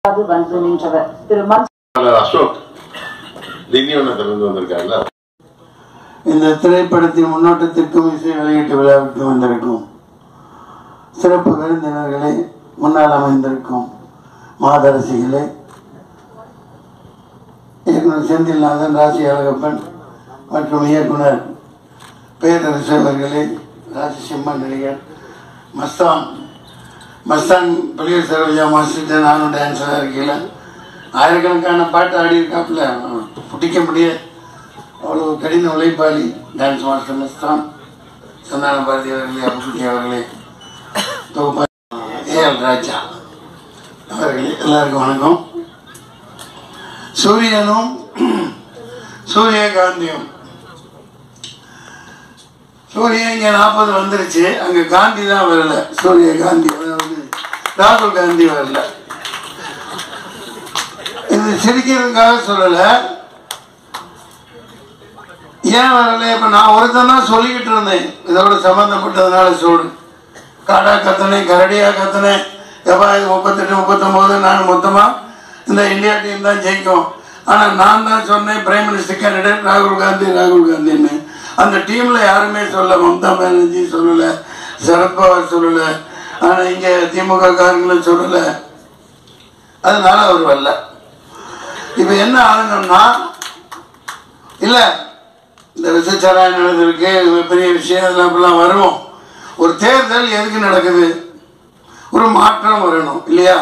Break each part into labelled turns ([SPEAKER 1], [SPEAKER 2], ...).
[SPEAKER 1] அது வந்து நின்றவர் திரு மன்
[SPEAKER 2] அவர் அசோக் திண்டிவனத்திலிருந்து வந்திருக்காருல்ல
[SPEAKER 3] இந்த திரைப்படத்தின் முன்னோட்டத்திற்கும் இசை வெளியீட்டு விழாவுக்கு வந்திருக்கும் சிறப்பு விருந்தினர்களே முன்னால் அமைந்திருக்கும் மாதரசிகளே இயக்குனர் செந்தில்நாதன் ராசி அழகப்பன் மற்றும் இயக்குனர் பேரரசு அவர்களே ராசி சிம்ம நடிகர் மஸ்தான் மஸ்தான் பெரிய சரோஜா மாஸ்டர் நானும் டான்ஸராக இருக்கல ஆயிரக்கணக்கான பாட்டு ஆடி இருக்காப்புல பிடிக்க முடியாது அவ்வளோ கடின உழைப்பாளி டான்ஸ் மாஸ்டர் மஸ்தான் சந்தான பாரதி அவர்களே அப்புக்குட்டி அவர்களே தொகுப்பா ஏஎல் ராஜா அவர்களே எல்லாருக்கும் வணக்கம் சூரியனும் சூரியகாந்தியும் சூரியன் இங்கே நாற்பது வந்துருச்சு அங்கே காந்தி தான் வரல சூரிய காந்தி அதாவது ராகுல் காந்தி வரல இது சிரிக்கிறதுக்காக சொல்லலை ஏன் வரல இப்ப நான் ஒருத்தன் தான் சொல்லிக்கிட்டு இருந்தேன் இதோட சம்பந்தப்பட்டதுனால சொல்லு காடா கத்துனேன் கரடியா கத்துனேன் எப்பா இது முப்பத்தெட்டு முப்பத்தொம்போது நான் மொத்தமா இந்த இந்தியா டீம் தான் ஜெயிக்கும் ஆனா நான் தான் சொன்னேன் பிரைம் மினிஸ்டர் கேண்டிடேட் ராகுல் காந்தி ராகுல் காந்தின்னு அந்த டீம்ல யாருமே சொல்ல மம்தா பானர்ஜி சொல்லல சரத்பவார் சொல்லல ஆனா இங்க திமுக காரங்களும் சொல்லல அதனால அவர் வரல இப்ப என்ன ஆகணும்னா இல்ல இந்த விசச்சாராயம் நடந்திருக்கு இது பெரிய விஷயம் அதெல்லாம் அப்படிலாம் வருவோம் ஒரு தேர்தல் எதுக்கு நடக்குது ஒரு மாற்றம் வரணும் இல்லையா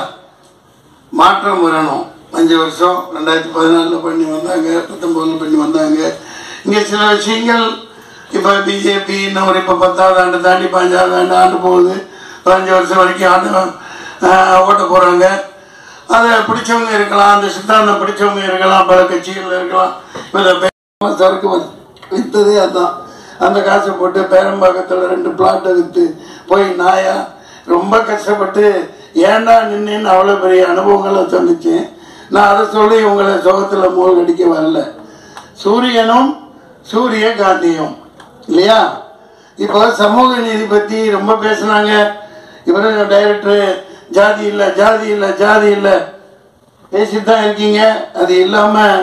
[SPEAKER 3] மாற்றம் வரணும் அஞ்சு வருஷம் ரெண்டாயிரத்தி பதினாலில் பண்ணி வந்தாங்க பத்தொம்போதில் பண்ணி வந்தாங்க இங்கே சில விஷயங்கள் இப்போ பிஜேபி இன்னும் ஒரு இப்போ பத்தாவது ஆண்டு தாண்டி பஞ்சாவது ஆண்டு ஆண்டு போகுது பதினஞ்சு வருஷம் வரைக்கும் ஆண்டு ஆஹ், ஓட்ட போகிறாங்க அதை பிடிச்சவங்க இருக்கலாம் அந்த சித்தாந்தம் பிடிச்சவங்க இருக்கலாம் பல கட்சிகள் இருக்கலாம் இப்போ இந்த பே- சரக்கு வந்து வித்ததே அதான் அந்த காசை போட்டு பேரம்பாக்கத்தில் ரெண்டு பிளாட்டை விற்று போய் நாயா ரொம்ப கஷ்டப்பட்டு ஏன்டா நின்னுன்னு அவ்வளோ பெரிய அனுபவங்களை சொன்னிச்சேன் நான் அதை சொல்லி உங்களை சுகத்தில் மூழ்கடிக்க வரல சூரியனும் சூரிய காந்தியும் இல்லையா இப்போ சமூக நீதி பற்றி ரொம்ப பேசுனாங்க இவரு டைரக்டர் ஜாதி இல்லை ஜாதி இல்லை ஜாதி இல்லை பேசிட்டு தான் இருக்கீங்க அது இல்லாமல்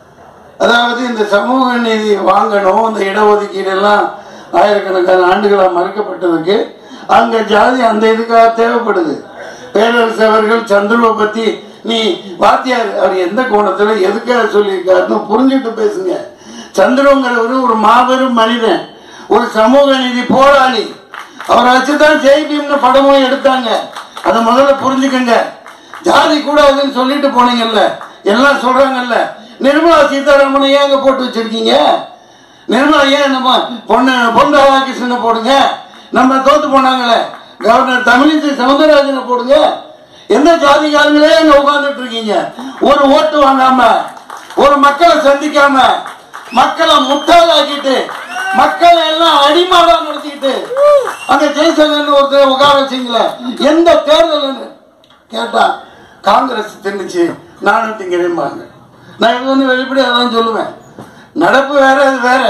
[SPEAKER 3] அதாவது இந்த சமூக நீதி வாங்கணும் இந்த இடஒதுக்கீடு எல்லாம் ஆயிரக்கணக்கான ஆண்டுகளாக மறுக்கப்பட்டதுக்கு அங்க ஜாதி அந்த இதுக்காக தேவைப்படுது பேரரசு அவர்கள் சந்துருவை பத்தி நீ வாத்தியார் அவர் எந்த கோணத்துல எதுக்காக சொல்லியிருக்காருன்னு புரிஞ்சுட்டு பேசுங்க சந்துருங்கிறவர் ஒரு மாபெரும் மனிதன் ஒரு சமூக நீதி போராளி அவரை வச்சுதான் ஜெய்பீம்னு படமும் எடுத்தாங்க அதை முதல்ல புரிஞ்சுக்கங்க ஜாதி கூடாதுன்னு சொல்லிட்டு போனீங்கல்ல எல்லாம் சொல்றாங்கல்ல நிர்மலா சீதாராமனை ஏன் அங்க போட்டு வச்சிருக்கீங்க நிர்மலா ஏன் நம்ம பொண்ணு பொன் ராதாகிருஷ்ணனை போடுங்க நம்ம தோத்து போனாங்களே கவர்னர் தமிழிசை சவுந்தரராஜனை போடுங்க எந்த ஜாதிக்காரங்களே அங்க உட்கார்ந்துட்டு இருக்கீங்க ஒரு ஓட்டு வாங்காம ஒரு மக்களை சந்திக்காம மக்களை முட்டாளாக்கிட்டு மக்களை எல்லாம் அடிமாடா நடத்திக்கிட்டு அங்க ஜெய்சங்கர் ஒருத்தர் உட்கார வச்சீங்களே எந்த தேர்தல் கேட்டா காங்கிரஸ் தின்னுச்சு நானும் திங்கிறேன்பாங்க நான் இது வந்து வெளிப்படையாக தான் சொல்லுவேன் நடப்பு வேற அது வேற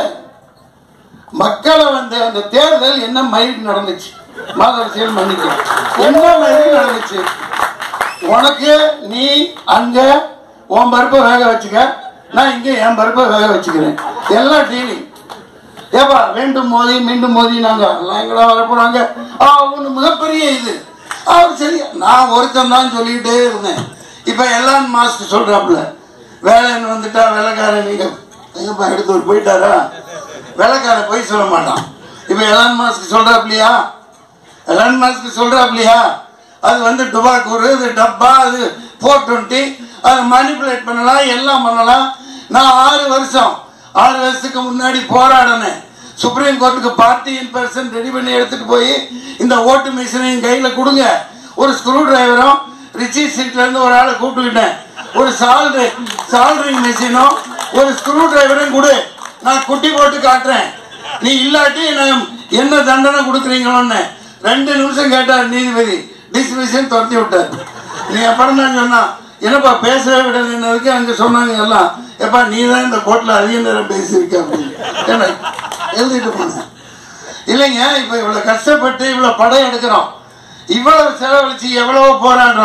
[SPEAKER 3] மக்களை வந்து அந்த தேர்தல் என்ன மயிருக்கு நடந்துச்சு மாதரசியல் மன்னிக்க என்ன மயிருக்கு நடந்துச்சு உனக்கு நீ அங்க உன் பருப்பை வேக வச்சுக்க நான் இங்க என் பருப்பை வேக வச்சுக்கிறேன் எல்லாம் டீலிங் ஏப்பா வேண்டும் மோதி மீண்டும் மோதி நாங்க எல்லாம் எங்கடா வர போறாங்க ஆ ஒன்று மிகப்பெரிய இது அவர் சரி நான் ஒருத்தன் தான் சொல்லிக்கிட்டே இருந்தேன் இப்போ எல்லாம் மாஸ்டர் சொல்றாப்புல வேலைன்னு வந்துட்டா வேலைக்காரன் நீங்க எங்கப்பா எடுத்து ஒரு போயிட்டாரா வேலைக்காரன் போய் சொல்ல மாட்டான் இப்போ எலான் மாஸ்க் சொல்றாப்லையா எலான் மாஸ்க் சொல்றாப்லையா அது வந்து டுபாக்கூர் இது டப்பா அது ஃபோர் டுவெண்ட்டி அதை மேனிப்புலேட் பண்ணலாம் எல்லாம் பண்ணலாம் நான் ஆறு வருஷம் ஆறு வருஷத்துக்கு முன்னாடி போராடினேன் சுப்ரீம் கோர்ட்டுக்கு பார்ட்டி இன் பர்சன் ரெடி பண்ணி எடுத்துட்டு போய் இந்த ஓட்டு மிஷினையும் கையில் கொடுங்க ஒரு ஸ்க்ரூ டிரைவரும் ரிச்சி சீட்ல இருந்து ஒரு ஆளை கூப்பிட்டுக்கிட்டேன் ஒரு சால்ரி சால்ரிங் மிஷினும் ஒரு ஸ்க்ரூ டிரைவரும் கொடு நான் குட்டி போட்டு காட்டுறேன் நீ இல்லாட்டி நான் என்ன தண்டனை கொடுக்குறீங்களோன்னு ரெண்டு நிமிஷம் கேட்டார் நீதிபதி டிஸ்மிஷன் துரத்தி விட்டார் நீ அப்புறம் தான் சொன்னா என்னப்பா பேசவே விடலைன்னதுக்கு அங்க சொன்னாங்க எல்லாம் எப்பா நீ தான் இந்த கோர்ட்ல அதிக நேரம் பேசியிருக்க அப்படின்னு ஏன்னா, எழுதிட்டு போனேன் இல்லைங்க இப்ப இவ்வளவு கஷ்டப்பட்டு இவ்வளவு படம் எடுக்கிறோம் இவ்வளவு செலவழிச்சு எவ்வளவோ போராடுறோம்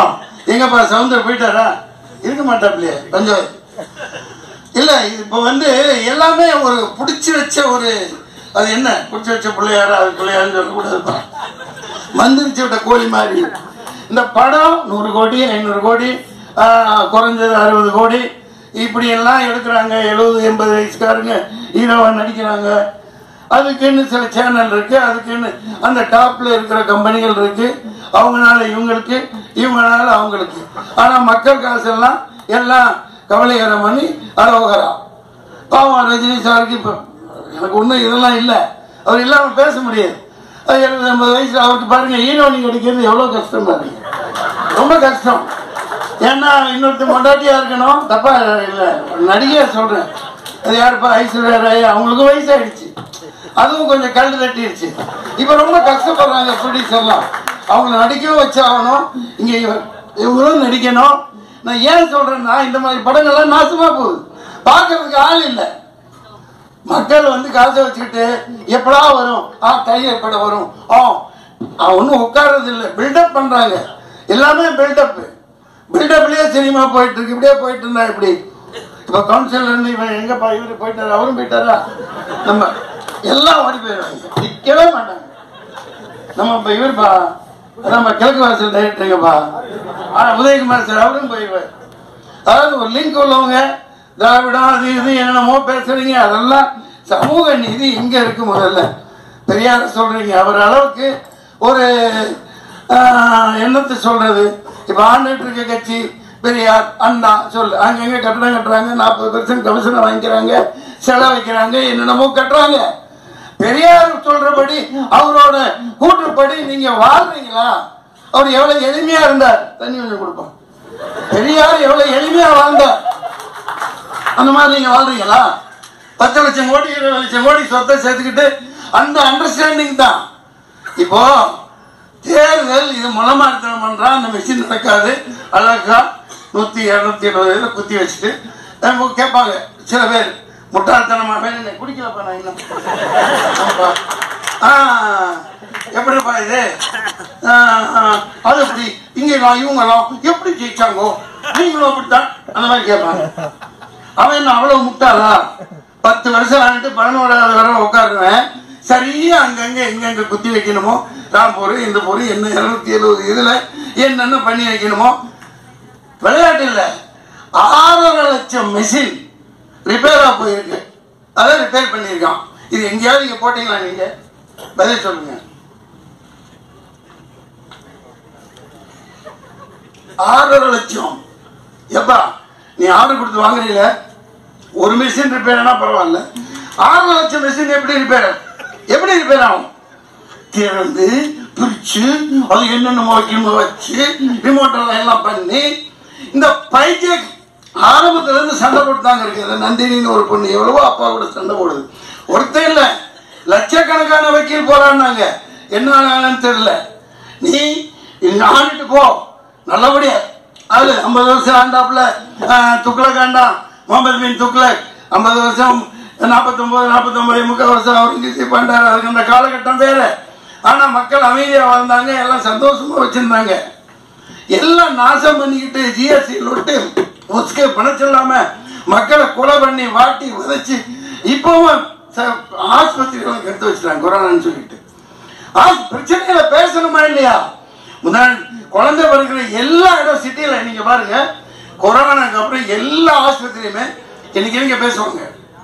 [SPEAKER 3] எங்கப்பா சவுந்தர் போயிட்டாரா இருக்க மாட்டாப்லையே பஞ்சாயத்து இல்ல இப்போ வந்து எல்லாமே ஒரு பிடிச்சி வச்ச ஒரு அது என்ன பிடிச்சி வச்ச பிள்ளையாரா அது பிள்ளையாருன்னு சொல்லக்கூடாதுப்பா மந்திரிச்சு விட்ட கோழி மாதிரி இந்த படம் நூறு கோடி ஐநூறு கோடி ஆஹ், குறைஞ்சது அறுபது கோடி இப்படி எல்லாம் எடுக்கிறாங்க எழுபது எண்பது வயசுக்காரங்க ஹீரோவா நடிக்கிறாங்க அதுக்குன்னு சில சேனல் இருக்கு அதுக்குன்னு அந்த டாப்ல இருக்கிற கம்பெனிகள் இருக்கு அவங்கனால இவங்களுக்கு இவங்கனால அவங்களுக்கு ஆனா மக்கள் காசெல்லாம் எல்லாம் கவலைகரம் பண்ணி அரோகரம் பாவம் ரஜினி சாருக்கு இப்போ எனக்கு ஒன்றும் இதெல்லாம் இல்லை அவர் இல்லாமல் பேச முடியாது அது எழுபது ஐம்பது வயசு அவருக்கு பாருங்க ஈனோனி கிடைக்கிறது எவ்வளோ கஷ்டம் பாருங்க ரொம்ப கஷ்டம் ஏன்னா இன்னொருத்தர் மொண்டாட்டியா இருக்கணும் தப்பா இல்லை நடிகையா சொல்றேன் அது யாருப்பா ஐஸ்வர்யா ராய் அவங்களுக்கும் வயசாயிடுச்சு அதுவும் கொஞ்சம் கல் தட்டிடுச்சு இப்போ ரொம்ப கஷ்டப்படுறாங்க ப்ரொடியூசர்லாம் அவங்கள நடிக்கவும் வச்சாகணும் இங்க இவ- இவங்களும் நடிக்கணும் நான் ஏன் சொல்றேன்னா இந்த மாதிரி படங்கள்லாம் நாசமா போகுது பார்க்கறதுக்கு ஆள் இல்லை மக்கள் வந்து காசை வச்சுக்கிட்டு எப்படா வரும் ஆ டைகர் படம் வரும் ஆ ஒன்றும் உட்கார்றது இல்லை பில்டப் பண்றாங்க எல்லாமே பில்டப் பில்டப்லயே சினிமா போயிட்டு இருக்கு இப்படியே போயிட்டு இருந்தா இப்படி இப்போ கவுன்சிலர் இருந்து இவன் எங்கப்பா இவரு போயிட்டாரு அவரும் போயிட்டாரா நம்ம எல்லாம் ஓடி போயிடுவாங்க நிற்கவே மாட்டாங்க நம்ம இப்போ இவருப்பா நம்ம கிழக்கு வாசல் டைரக்டருங்கப்பா ஆ உதயகுமார் சார் அவரும் போயிடுவார் அதாவது ஒரு லிங்க் உள்ளவங்க திராவிடம் அது இது என்னென்னமோ பேசுறீங்க அதெல்லாம் சமூக நீதி இங்க இருக்கு முதல்ல பெரியார சொல்றீங்க அவர் அளவுக்கு ஒரு ஆஹ், என்னத்தை சொல்றது இப்ப ஆண்டுட்டு இருக்க கட்சி பெரியார் அண்ணா சொல்லு அங்கங்க கட்டடம் கட்டுறாங்க நாற்பது பெர்சன்ட் கமிஷனை வாங்கிக்கிறாங்க செலவு வைக்கிறாங்க என்னென்னமோ கட்டுறாங்க பெரியார் சொல்றபடி அவரோட கூற்றுப்படி நீங்க வாழ்றீங்களா அவர் எவ்வளவு எளிமையா இருந்தார் தண்ணி கொஞ்சம் கொடுப்போம் பெரியார் எவ்வளவு எளிமையா வாழ்ந்தார் அந்த மாதிரி நீங்க வாழ்றீங்களா பத்து லட்சம் கோடி இருபது லட்சம் கோடி சொத்தை சேர்த்துக்கிட்டு அந்த அண்டர்ஸ்டாண்டிங் தான் இப்போ தேர்தல் இது மனமார்த்தனம் பண்றா அந்த மிஷின் நடக்காது அழகா நூத்தி இருநூத்தி எழுபது இதுல குத்தி வச்சுட்டு அவங்க கேட்பாங்க சில பேர் முட்டாள்தனமா வேணும் குடிக்கலப்பா நான் இன்னும் ஆமாப்பா. ஆ, எப்படிப்பா இது ஆ, ஆ, அது எப்படி இங்க நான் இவங்கெல்லாம் எப்படி ஜெயிச்சாங்கோ நீங்களும் அப்படித்தான் அந்த மாதிரி கேட்பாங்க அவன் என்ன அவ்வளவு முட்டாளா பத்து வருஷம் ஆகிட்டு பதினோராவது வரை உட்காருவேன் சரியா அங்கங்க எங்கெங்க குத்தி வைக்கணுமோ ராம்பூர் இந்த பொரு என்ன இருநூத்தி எழுபது இதுல என்னென்ன பண்ணி வைக்கணுமோ விளையாட்டு இல்ல ஆறரை லட்சம் மெஷின் ரிப்பேரா போயிருக்கு அதை ரிப்பேர் பண்ணியிருக்கான் இது எங்கேயாவது இங்க போட்டீங்களா நீங்க பதில் சொல்லுங்க ஆறரை லட்சம் எப்பா நீ ஆர்டர் கொடுத்து வாங்குறீங்க ஒரு மிஷின் ரிப்பேர் ஆனா பரவாயில்ல ஆறு லட்சம் மிஷின் எப்படி ரிப்பேர் எப்படி ரிப்பேர் ஆகும் திறந்து பிரிச்சு அது என்னென்ன வைக்கணுமோ வச்சு ரிமோட் எல்லாம் எல்லாம் பண்ணி இந்த பைஜெக் ஆரம்பத்துல இருந்து சண்டை போட்டுதாங்க இருக்கு இந்த நந்தினின்னு ஒரு பொண்ணு எவ்வளவோ அப்பா கூட சண்டை போடுது ஒருத்தன் இல்ல லட்சக்கணக்கான வக்கீல் போறான்னாங்க என்ன ஆனாங்கன்னு தெரியல நீ இங்க ஆண்டுட்டு போ நல்லபடியா அது ஐம்பது வருஷம் ஆண்டாப்புல ஆஹ், துக்ளக் ஆண்டா முகமது பின் துக்ளக் ஐம்பது வருஷம் நாற்பத்தொன்பது நாற்பத்தொன்பது முக்கால் வருஷம் அவுரங்கசீப் பண்றாரு அதுக்கு அந்த காலகட்டம் வேற ஆனா மக்கள் அமைதியா வாழ்ந்தாங்க எல்லாம் சந்தோஷமா வச்சிருந்தாங்க எல்லாம் நாசம் பண்ணிக்கிட்டு ஜிஎஸ்டி லொட்டு முஸ்கே பணம் சொல்லாம மக்களை கொலை பண்ணி வாட்டி உதைச்சு இப்பவும் ச- ஆஸ்பத்திரிகளுக்கு எடுத்து வச்சிட்டாங்க கொரோனான்னு சொல்லிட்டு ஆஸ்- பிரச்சனையில பேசணுமா இல்லையா முன்னாடி குழந்தை பிறகுற எல்லா இடம் சிட்டியில நீங்க பாருங்க கொரோனாக்கு அப்புறம் எல்லா ஆஸ்பத்திரியுமே இன்னைக்கு நீங்க பேசுவாங்க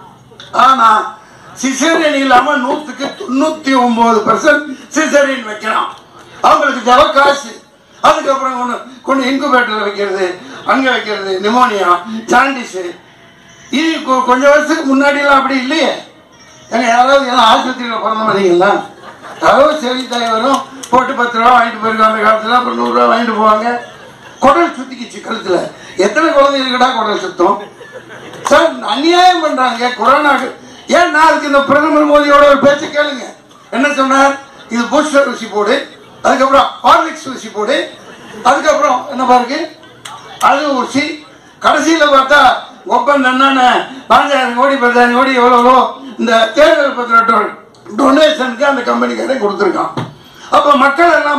[SPEAKER 3] ஆனா சிசேரியன் இல்லாம நூத்துக்கு தொண்ணூத்தி ஒன்பது பெர்சன்ட் சிசேரியன் வைக்கலாம் அவங்களுக்கு ஜவ காசு அதுக்கப்புறம் கொண்டு கொண்டு இன்குபேட்டர்ல வைக்கிறது அங்க வைக்கிறது நிமோனியா ஜாண்டிஸ் இது கொ- கொஞ்சம் வருஷத்துக்கு முன்னாடிலாம் அப்படி இல்லையே ஏங்க யாராவது எல்லாம் ஆஸ்பத்திரியில் பிறந்த மாதிரிங்களா யாராவது செவி தாய் வரும் போட்டு பத்து ரூபா வாங்கிட்டு போயிருக்காங்க அந்த காலத்துல அப்புறம் நூறுரூவா வாங்கிட்டு போவாங்க குடல் சுத்திக்கிச்சு கழுத்துல எத்தனை குழந்தைகளுக்குடா குடல் சுத்தம் சார் அநியாயம் பண்றாங்க கொரோனாக்கு ஏன் நான் அதுக்கு இந்த பிரதமர் மோடியோட ஒரு பேச்சு கேளுங்க என்ன சொன்னார் இது பூஸ்டர் ஊசி போடு அதுக்கப்புறம் ஹார்லிக்ஸ் ஊசி போடு அதுக்கப்புறம் என்ன பாருங்க அது ஊசி கடைசியில பார்த்தா ஒப்பந்தம் என்னன்னு பாஞ்சாயிரம் கோடி பத்தாயிரம் கோடி எவ்வளவோ இந்த தேர்தல் பத்திர டொனேஷனுக்கு அந்த கம்பெனிக்காரே கொடுத்துருக்கான் அப்ப மக்கள் எல்லாம்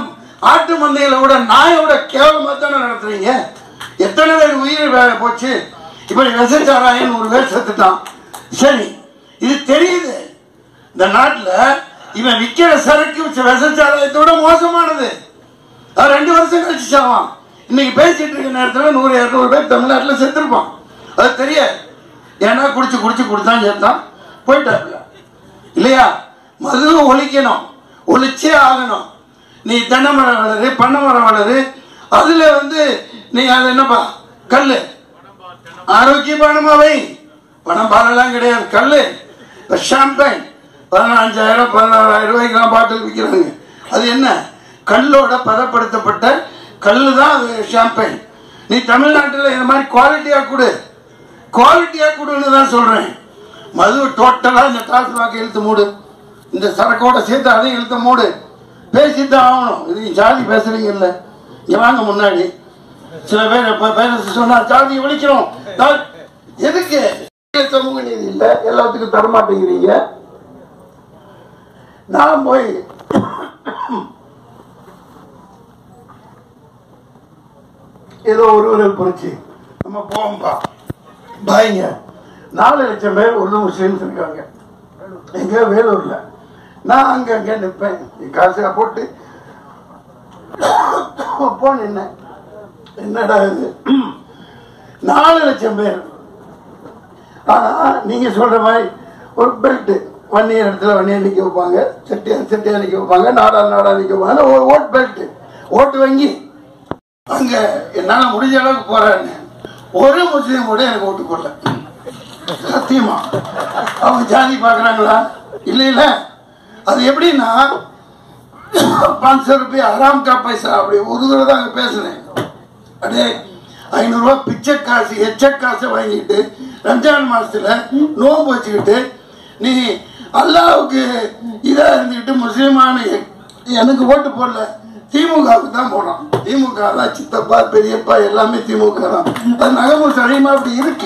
[SPEAKER 3] ஆட்டு மந்தையில கூட நாயோட கேவலமா தானே நடத்துறீங்க எத்தனை பேர் உயிர் வே- போச்சு இப்படி விசச்சாராயன் ஒரு பேர் செத்துட்டான் சரி இது தெரியுது இந்த நாட்டுல இவன் விக்கிற சரக்கு விசச்சாராயத்தோட மோசமானது அது ரெண்டு வருஷம் கழிச்சு சாவான் இன்னைக்கு பேசிட்டு இருக்க நேரத்துல நூறு இரநூறு பேர் தமிழ்நாட்டுல செத்துருப்பான் அது தெரியாது ஏன்னா குடிச்சு குடிச்சு குடிச்சான் செத்தான் போயிட்டாப்ல இல்லையா மது ஒழிக்கணும் ஒழிச்சே ஆகணும் நீ தென்னை மரம் வளரு பண்ணை மரம் வளரு அதுல வந்து நீ அது என்னப்பா கல்லு ஆரோக்கியமான வை பணம் பாலெல்லாம் கிடையாது கல்லு இப்போ ஷாம்பைன் பதினஞ்சாயிரம் பதினாறாயிரம் ரூபாய்க்கெல்லாம் பாட்டில் விற்கிறாங்க அது என்ன கல்லோட பதப்படுத்தப்பட்ட கல்லு தான் அது ஷாம்பைன் நீ தமிழ்நாட்டில் இந்த மாதிரி குவாலிட்டியாக கொடு குவாலிட்டியாக கொடுன்னு தான் சொல்கிறேன் மது டோட்டலாக இந்த டாஸ்மாக் இழுத்து மூடு இந்த சரக்கோட சேர்த்து அதையும் இழுத்து மூடு பேசித்தான் ஆகணும் இது நீ ஜாதி பேசுறீங்க இல்லை இங்கே வாங்க முன்னாடி சில பேர் இப்போ பேரண்ட்ஸ் சொன்னா ஜாதி ஒழிக்கிறோம் ஜா- எதுக்கு சமூக நீதி இல்லை எல்லாத்துக்கும் தரமாட்டேங்கிறீங்க நான் போய் ஏதோ ஒரு ஒரு புரிச்சு நம்ம போவோம்பா பாய்ங்க நாலு லட்சம் பேர் உருது முஸ்லீம்ஸ் இருக்காங்க எங்க வேலூர்ல நான் அங்க அங்க நிற்பேன் காசு போட்டு போ நின்னேன் என்னடா இது நாலு லட்சம் பேர் ஆனா நீங்க சொல்ற மாதிரி ஒரு பெல்ட் வன்னியர் இடத்துல வன்னியர் நிக்க வைப்பாங்க செட்டியார் செட்டியார் நிக்க வைப்பாங்க நாடா நாடா நிக்க வைப்பாங்க ஒரு ஓட் பெல்ட் ஓட்டு வங்கி அங்க என்னால முடிஞ்ச அளவுக்கு போறேன்னு ஒரு முஸ்லீம் கூட எனக்கு ஓட்டு போடல சத்தியமா அவங்க ஜாதி பாக்குறாங்களா இல்ல இல்ல அது எப்படின்னா பாஞ்சு ரூபாய் ஆறாம் கா பைசா அப்படி ஒரு தடவை தான் அங்க பேசுனேன் அடே ஐநூறுரூவா பிச்சை காசு எச்ச காசை வாங்கிட்டு ரம்ஜான் மாசத்துல நோன்பு வச்சுக்கிட்டு நீ அல்லாவுக்கு இதா இருந்துக்கிட்டு முஸ்லீமான எ- எனக்கு ஓட்டு போடல திமுகவுக்கு தான் போனோம் திமுக தான் சித்தப்பா பெரியப்பா எல்லாமே திமுக தான் அது நகமும் சரியுமா அப்படி இருக்கு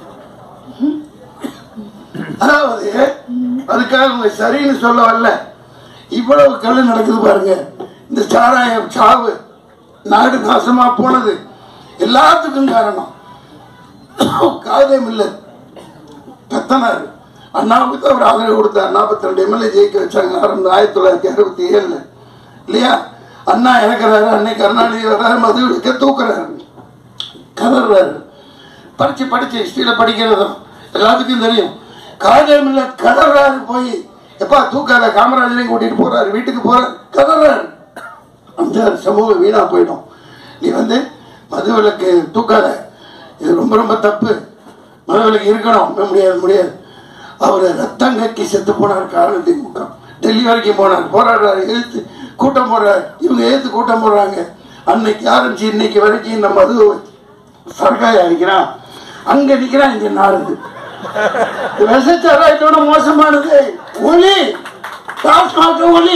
[SPEAKER 3] அதாவது அதுக்காக உங்க சரின்னு சொல்ல வரல இவ்வளவு கல் நடக்குது பாருங்க இந்த சாராயம் சாவு நாடு நாசமா போனது எல்லாத்துக்கும் காரணம் காதே இல்லை கத்தனாரு அண்ணாவுக்கு தான் அவர் ஆதரவு கொடுத்தார் நாற்பத்தி ரெண்டு எம்எல்ஏ ஜெயிக்க வச்சாங்க ஆரம்பி ஆயிரத்தி தொள்ளாயிரத்தி அறுபத்தி ஏழுல இல்லையா அண்ணா இறக்குறாரு அன்னை கருணாநிதி வர்றாரு மது விடுக்க தூக்குறாரு கதறாரு படிச்சு படிச்சு ஹிஸ்டரியில படிக்கிறது எல்லாத்துக்கும் தெரியும் காதமில்ல கதறாரு போய் எப்பா தூக்காத காமராஜரையும் கூட்டிட்டு போறாரு வீட்டுக்கு போறாரு கதறாரு அந்த சமூகம் வீணா போயிடும் நீ வந்து மதுவிலக்கு தூக்காத இது ரொம்ப ரொம்ப தப்பு மதுவிலக்கு இருக்கணும் முடியாது முடியாது அவர் ரத்தம் கக்கி செத்து போனார் காரணம் திமுக டெல்லி வரைக்கும் போனார் போராடுறாரு எழுத்து கூட்டம் போடுறாரு இவங்க எழுத்து கூட்டம் போடுறாங்க அன்னைக்கு ஆரம்பிச்சு இன்னைக்கு வரைக்கும் இந்த மது சர்க்காய் அடிக்கிறான் அங்க நிக்கிறான் இங்க நாடுது விசச்சாராயத்தோட மோசமானது ஒலி டாஸ்மாக ஒலி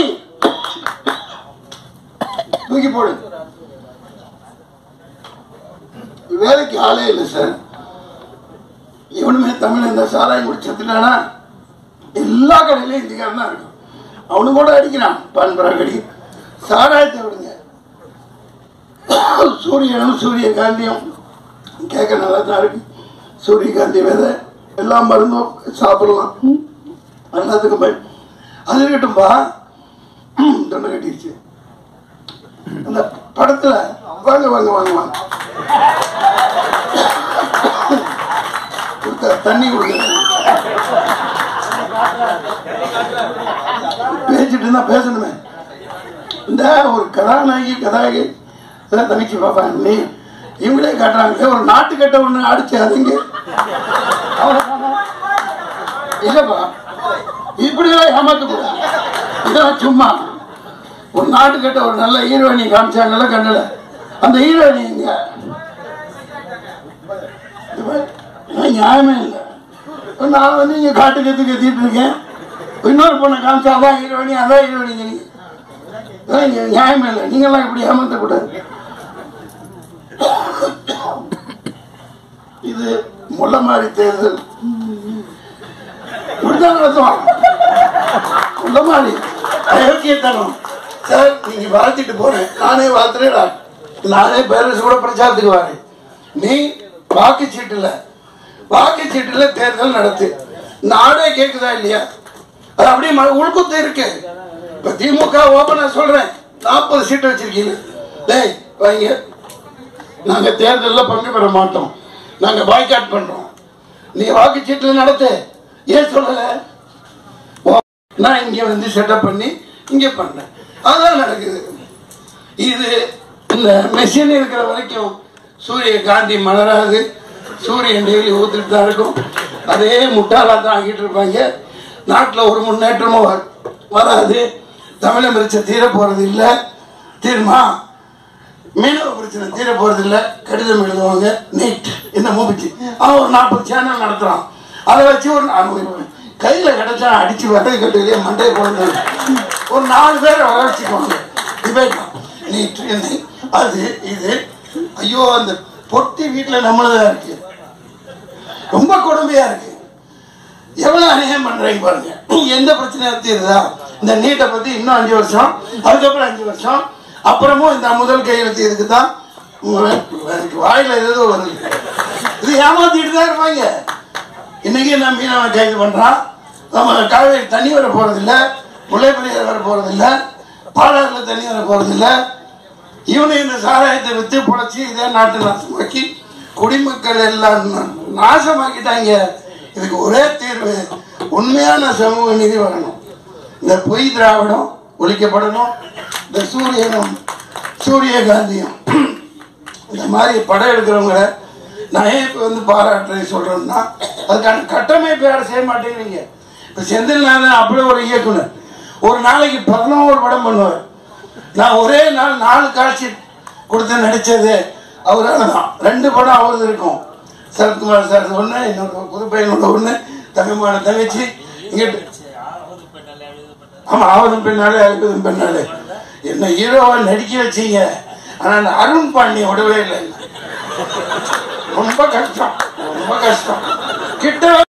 [SPEAKER 3] தூக்கி போடு வேலைக்கு ஆளே இல்லை சார் இவனுமே தமிழ் இந்த சாராயம் குடிச்சதுலனா எல்லா கடையிலையும் இந்திக்காரன் தான் இருக்கும் அவனு கூட அடிக்கிறான் பான்பராக அடி சாராயத்தை விடுங்க சூரியனும் சூரியகாந்தியும் கேட்க நல்லா தான் இருக்கு சூரியகாந்தி விதை எல்லா மருந்தும் சாப்பிடலாம் எல்லாத்துக்கும் பய அது இருக்கட்டும்பா தொண்டை கட்டிடுச்சு அந்த படத்துல வாங்க வாங்க வாங்க வாங்க கொடுத்த தண்ணி கொடுங்க பேசிட்டு இருந்தா பேசணுமே இந்த ஒரு கதாநாயகி கதாநாயகி இதெல்லாம் தங்கச்சி பாப்பாங்க நீ இவங்களே காட்டுறாங்க ஒரு நாட்டு கட்ட ஒண்ணு அடிச்சு அதுங்க இல்லப்பா இப்படிதான் ஏமாத்தக்கூடாது இதெல்லாம் சும்மா ஒரு நாட்டு கட்ட ஒரு நல்ல ஹீரோயினி காமிச்சாங்கல்ல கண்ணுல அந்த ஹீரோயினி இங்க இது பாரு, இதெல்லாம் நியாயமே இல்லை இப்ப நான் வந்து இங்க காட்டு கத்து கத்திட்டு இருக்கேன் இன்னொரு பொண்ணை காமிச்சா அதான் ஹீரோயினி அதான் ஹீரோயினி நீங்க இதெல்லாம் இங்க நியாயமே இல்லை நீங்கெல்லாம் இப்படி ஏமாத்தக்கூடாது இது முல்லை மாதிரி தேர்தல் இப்படிதான் நடத்துவான் முல்லை மாதிரி அயோக்கியத்தனம் சார் நீங்க வாழ்த்திட்டு போறேன் நானே வாழ்த்துறேடா நானே பேரண்ட்ஸ் கூட பிரச்சாரத்துக்கு வரேன் நீ வாக்குச்சீட்டுல வாக்குச்சீட்டுல தேர்தல் நடத்து நாடே கேக்குதா இல்லையா அது அப்படியே ம- உள்குத்து இருக்கு இப்ப திமுக ஓபனா சொல்றேன் நாற்பது சீட்டு வச்சிருக்கீங்க டேய் வாங்க நாங்க தேர்தலில் பங்கு பெற மாட்டோம் நாங்க பாய்காட் பண்றோம் நீ வாக்குச்சீட்டுல நடத்து ஏன் சொல்லல ஓ, நான் இங்க வந்து செட்டப் பண்ணி இங்க பண்ணேன் அதான் நடக்குது இது இந்த மெஷின் இருக்கிற வரைக்கும் சூரிய காந்தி மலராது சூரியன் டெய்லி ஊத்துட்டு தான் இருக்கும் அதே முட்டாளா தான் ஆகிட்டு இருப்பாங்க நாட்டில் ஒரு முன்னேற்றமும் வ- வராது தமிழக பிரச்சனை தீர போறது இல்லை தீர்மா மீனவ பிரச்சனை தீர போறது இல்ல கடிதம் எழுதுவாங்க நீட் என்ன மூப்பிச்சு அவன் ஒரு நாற்பது சேனல் நடத்துறான் அதை வச்சு ஒரு நானூறு கையில கிடைச்சா அடிச்சு வரது கட்டுலயே மண்டையை போடுங்க ஒரு நாலு பேரை வர வச்சுக்குவாங்க டிபேட் நீட் என்ன அது இது ஐயோ அந்த பொட்டி வீட்டுல நம்மளதான் இருக்கு ரொம்ப கொடுமையா இருக்கு எவ்வளவு அநியாயம் பண்றீங்க பாருங்க எந்த பிரச்சனையா தீருதா இந்த நீட்டை பத்தி இன்னும் அஞ்சு வருஷம் அதுக்கப்புறம் அஞ்சு வருஷம் அப்புறமும் இந்த முதல் கையெழுத்து இதுக்கு தான் எனக்கு வாயில ஏதோ வருது இது ஏமாத்திட்டு தான் இருப்பாங்க இன்னைக்கு நான் மீனவன் கைது பண்றான் நம்ம காவேரி தண்ணி வர போறதில்ல முல்லைப்பெரியார் வர போறதில்ல பாலாறுல தண்ணி வர போறதில்ல இவனு இந்த சாராயத்தை வித்து பொழைச்சி இதே நாட்டு நாசமாக்கி குடிமக்கள் எல்லாம் நா- நாசமாக்கிட்டாங்க இதுக்கு ஒரே தீர்வு உண்மையான சமூக நீதி வரணும் இந்த பொய் திராவிடம் ஒழிக்கப்படணும் இந்த சூரியனும் சூரியகாந்தியும் இந்த மாதிரி படம் எடுக்கிறவங்கள நான் ஏன் இப்போ வந்து பாராட்டுறேன் சொல்றேன்னா அதுக்கான கட்டமைப்பு வேலை செய்ய மாட்டேங்கிறீங்க இப்போ செந்தில்நாதன் அப்படி ஒரு இயக்குனர் ஒரு நாளைக்கு பதினோரு படம் பண்ணுவார் நான் ஒரே நாள் நாலு காட்சி கொடுத்து நடிச்சது அவரால் தான் ரெண்டு படம் அவரது இருக்கும் சரத்குமார் சார் ஒன்று இன்னொரு புதுப்பையனோட ஒன்று தங்கமான தங்கச்சி இங்கிட்டு ஆமா ஆவதும் பெண்ணாலே அழுவதும் பெண்ணாலே என்ன ஹீரோவா நடிக்க வச்சீங்க ஆனா அந்த அருண் பாண்டிய விடவே இல்லை ரொம்ப கஷ்டம் ரொம்ப கஷ்டம் கிட்ட